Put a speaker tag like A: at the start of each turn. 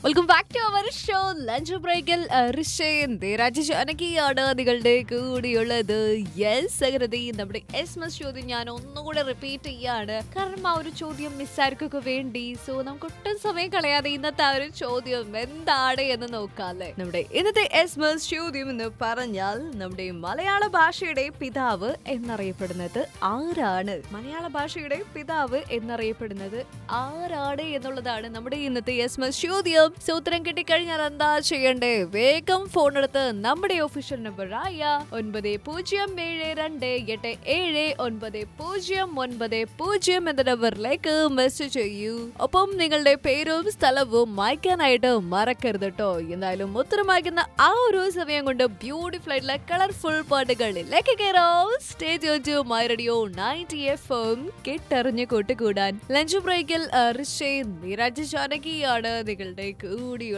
A: welcome back to our show lunch ബ്രേക്കിൽ ഋഷയും ധീരാജ് ജാനകിയാണ് നിങ്ങളുടെ കൂടിയുള്ളത് യെസ് സഹൃതി നമ്മുടെ എസ് മസ് ചോദ്യം ഞാൻ ഒന്നുകൂടെ റിപ്പീറ്റ് ചെയ്യാണ് കാരണം ആ ഒരു ചോദ്യം മിസ്സാർക്കൊക്കെ വേണ്ടി സോ നമുക്ക് ഒട്ടും സമയം കളയാതെ ഇന്നത്തെ ആ ഒരു ചോദ്യം എന്താണ് എന്ന് നോക്കാല്ലേ നമ്മുടെ ഇന്നത്തെ എസ് മസ് ചോദ്യം എന്ന് പറഞ്ഞാൽ നമ്മുടെ മലയാള ഭാഷയുടെ പിതാവ് എന്നറിയപ്പെടുന്നത് ആരാണ് മലയാള ഭാഷയുടെ പിതാവ് എന്നറിയപ്പെടുന്നത് ആരാണ് എന്നുള്ളതാണ് നമ്മുടെ ഇന്നത്തെ എസ് മസ് ചോദ്യം സോ ഉത്തരം കിട്ടിക്കഴിഞ്ഞാൽ എന്താ ചെയ്യണ്ടേ വേഗം ഫോൺ എടുത്ത് നമ്മുടെ ഒഫീഷ്യൽ നമ്പർ ആയ ഒൻപത് പൂജ്യം ഏഴ് രണ്ട് എട്ട് ഏഴ് ഒൻപത് പൂജ്യം ഒൻപത് പൂജ്യം എന്ന നമ്പറിലേക്ക് മെസ്സേജ് ചെയ്യൂ ഒപ്പം നിങ്ങളുടെ പേരും സ്ഥലവും മായ്ക്കാനായിട്ട് മറക്കരുത് കേട്ടോ എന്തായാലും ഉത്തരമാക്കുന്ന ആ ഒരു സമയം കൊണ്ട് ബ്യൂട്ടിഫുൾ ആയിട്ടുള്ള കളർഫുൾ പാട്ടുകളിലേക്ക് കയറാം stage my radio ninety F M കെട്ടറിഞ്ഞ് കൂട്ടുകൂടാൻ ലഞ്ച് ബ്രേക്കിൽ ഋഷേ നിരാജ് ജാനകിയാണ് നിങ്ങളുടെ കൂടി